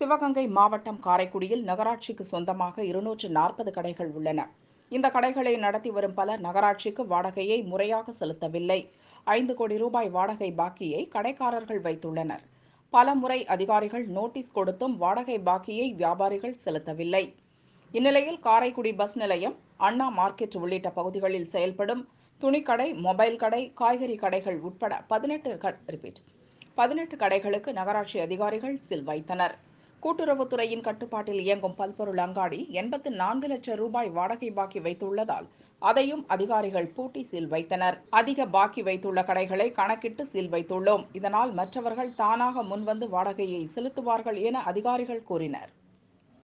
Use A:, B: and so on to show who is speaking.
A: சிவகங்கை மாவட்டம் காரைக்குடியில் நகராட்சிக்கு சொந்தமாக இருநூற்று நாற்பது கடைகள் உள்ளன இந்த கடைகளை நடத்தி வரும் பலர் நகராட்சிக்கு வாடகையை முறையாக செலுத்தவில்லை ஐந்து கோடி ரூபாய் வாடகை பாக்கியை கடைக்காரர்கள் வைத்துள்ளனர் பல முறை அதிகாரிகள் நோட்டீஸ் கொடுத்தும் வாடகை பாக்கியை வியாபாரிகள் செலுத்தவில்லை இந்நிலையில் காரைக்குடி பஸ் நிலையம் அண்ணா மார்க்கெட் உள்ளிட்ட பகுதிகளில் செயல்படும் துணிக்கடை மொபைல் கடை காய்கறி கடைகள் உட்பட பதினெட்டு ரிப்பீட் பதினெட்டு கடைகளுக்கு நகராட்சி அதிகாரிகள் சில் வைத்தனர் கூட்டுறவுத்துறையின் கட்டுப்பாட்டில் இயங்கும் பல்பொருள் அங்காடி எண்பத்து நான்கு லட்சம் ரூபாய் வாடகை பாக்கி வைத்துள்ளதால் அதையும் அதிகாரிகள் பூட்டி சீல் வைத்தனர் அதிக பாக்கி வைத்துள்ள கடைகளை கணக்கிட்டு சீல் வைத்துள்ளோம் இதனால் மற்றவர்கள் தானாக முன்வந்து வாடகையை செலுத்துவார்கள் என அதிகாரிகள் கூறினர்